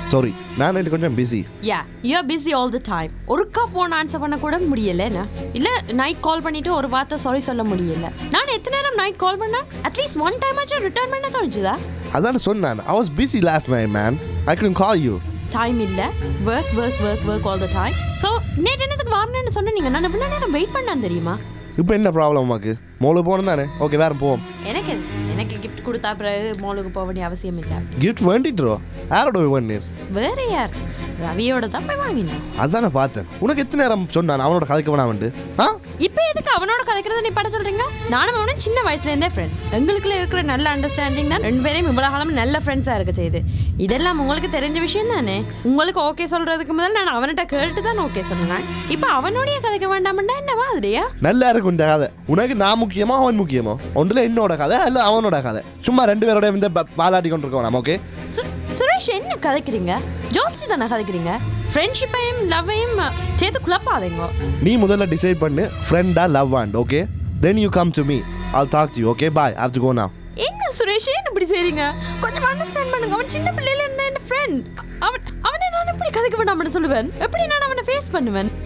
Sorry நான் இன்னைக்கு கொஞ்சம் busy yeah you busy all the time ஒருக்கா ஃபோன் ஆன்சர் பண்ண கூட முடியலண்ணா இல்ல நைட் கால் பண்ணிட்டு ஒரு வார்த்தை சாரி சொல்ல முடியல நான் எத்தனை நேரம் நைட் கால் பண்ணா அட்லீஸ்ட் ஒன் டைம் ஆச்சும் ரிட்டர்ன் பண்ண தோணுச்சுதா அதான் சொன்னேன் I was busy last night man I couldn't call you time இல்ல work work work work all the time so நேற்று என்னத்துக்கு வரணும்னு சொன்னீங்க நான் இவ்வளோ நேரம் வெயிட் பண்ணான் தெரியுமா இப்போ என்ன ப்ராப்ளம் உமாக்கு மோளு போகணும் தானே ஓகே வேறு போவோம் எனக்கு எது? எனக்கு கிஃப்ட் கொடுத்தா பிறகு மாலுக்கு போக வேண்டிய அவசியம் இல்லை கிஃப்ட் வேண்டிட்டுரோ யாரோட போய் வேண்டீர் வேற யார் ரவியோட தான் போய் வாங்கினேன் அதான் நான் பார்த்தேன் உனக்கு எத்தனை நேரம் சொன்னான் அவனோட கதைக்க வேணாமண்டு ஆ இப்போ எதுக்கு அவனோட கதைக்கிறத நீ பட சொல்றீங்க நானும் அவனும் சின்ன வயசுல இருந்தே ஃப்ரெண்ட்ஸ் எங்களுக்குள்ள இருக்கிற நல்ல அண்டர்ஸ்டாண்டிங் தான் ரெண்டு பேரையும் இவ்வளவு காலம் நல்ல ஃப்ரெண்ட்ஸா இருக்க செய்யுது இதெல்லாம் உங்களுக்கு தெரிஞ்ச விஷயம் தானே உங்களுக்கு ஓகே சொல்றதுக்கு முதல்ல நான் அவன்கிட்ட கேட்டு தான் ஓகே சொன்னேன் இப்போ அவனோடைய கதைக்க வேண்டாம்டா என்ன மாதிரியா நல்லா இருக்கும் இந்த கதை உனக்கு நான் முக்கியமா அவன் முக்கியமா ஒன்றில் என்னோட கதை இல்லை அவனோட கதை சும்மா ரெண்டு பேரோட இந்த ப- பாலாட்டி கொண்டு இருக்கோம் நம்ம ஓகே சு- சுரேஷ் என்ன கதைக்கிறீங்க ஜோஸ்டி தானே கதைக்கிறீங்க ஃப்ரெண்ட்ஷிப்பையும் லவ்வையும் சேர்த்து குழப்பாதீங்க நீ முதல்ல டிசைட் பண்ணு ஃப்ரெண்டா love and okay then you come to me all talk to okay bye how to go now என்ன சுரேஷ் ஏன் இப்படி செய்றீங்க கொஞ்சம் அண்டர்ஸ்டாண்ட் பண்ணுங்க அவன் சின்ன பிள்ளையில இருந்த என் ஃப்ரெண்ட் அவன் அவனை நான் எப்படி கதைக்க வேண்டாம்னு சொல்லுவேன் எப்படி நான் அவனை ஃபேஸ் பண்ணுவேன்